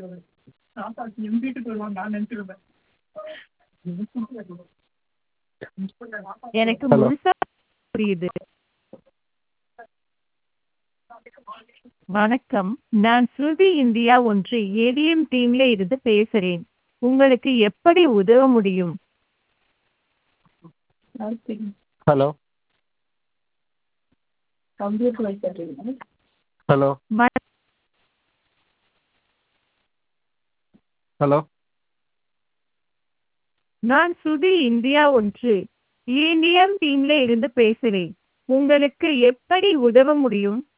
எனக்கு Hello. முழுசா புரியுது வணக்கம் நான் ஸ்ருதி இந்தியா ஒன்று ஏடிஎம் டீம்ல இருந்து பேசுறேன் உங்களுக்கு எப்படி உதவ முடியும் ஹலோ ஹலோ வ- ஹலோ நான் ஸ்ருதி இந்தியா ஒன்று ஏடிஎம் டீம்ல இருந்து பேசுறேன் உங்களுக்கு எப்படி உதவ முடியும்